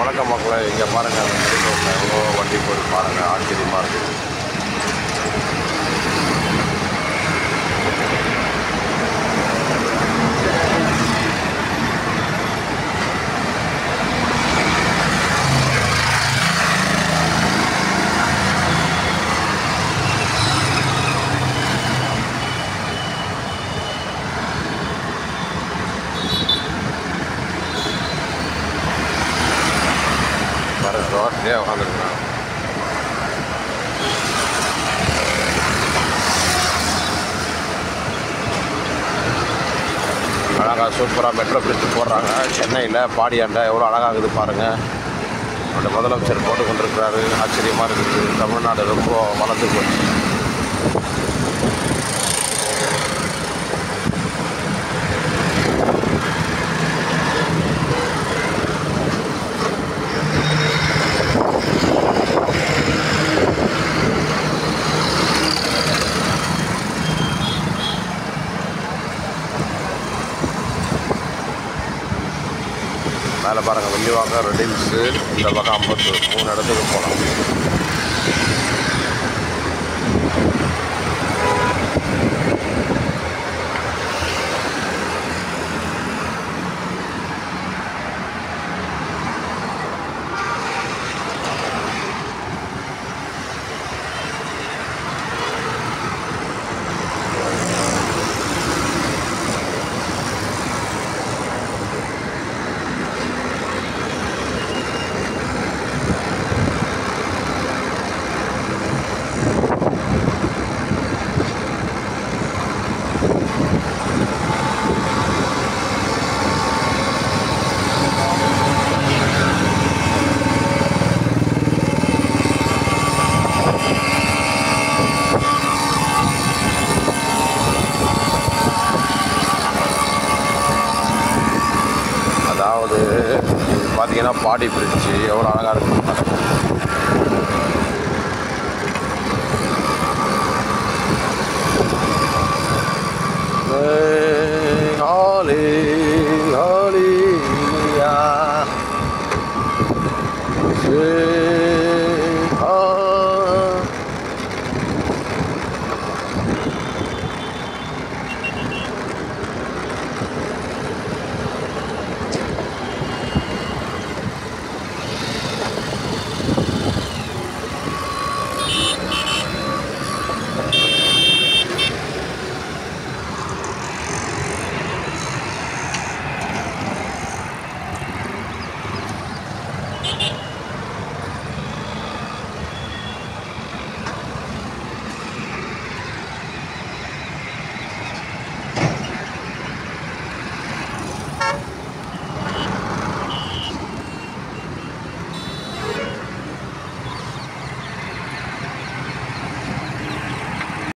வணக்கம் மக்களை இங்கே பாருங்கள் மெடிக்கோட்டில் எவ்வளோ வண்டி போய் பாருங்கள் ஆச்சரியமாக இருக்குது பாருங்க ரோட்லேயே உட்காந்துருக்குறாங்க அழகாக சூப்பராக மெட்ரோ பிரிட்ஜ் போடுறாங்க சென்னையில் பாடியாண்ட எவ்வளோ அழகாக இருக்குது பாருங்கள் அந்த முதலமைச்சர் போட்டு கொண்டிருக்கிறாரு ஆச்சரியமாக இருக்குது தமிழ்நாடு ரொம்ப வளர்ந்து போச்சு மேலே பாருங்கள் வெள்ளிவாங்க ரெடில்ஸு இந்த பக்கம் அம்பத்தூர் மூணு இடத்துக்கு போகலாம் அதாவது இது பார்த்தீங்கன்னா பாடி பிரிட்ஜு எவ்வளோ அழகாக இருக்குது பாருங்க Hey, Holly.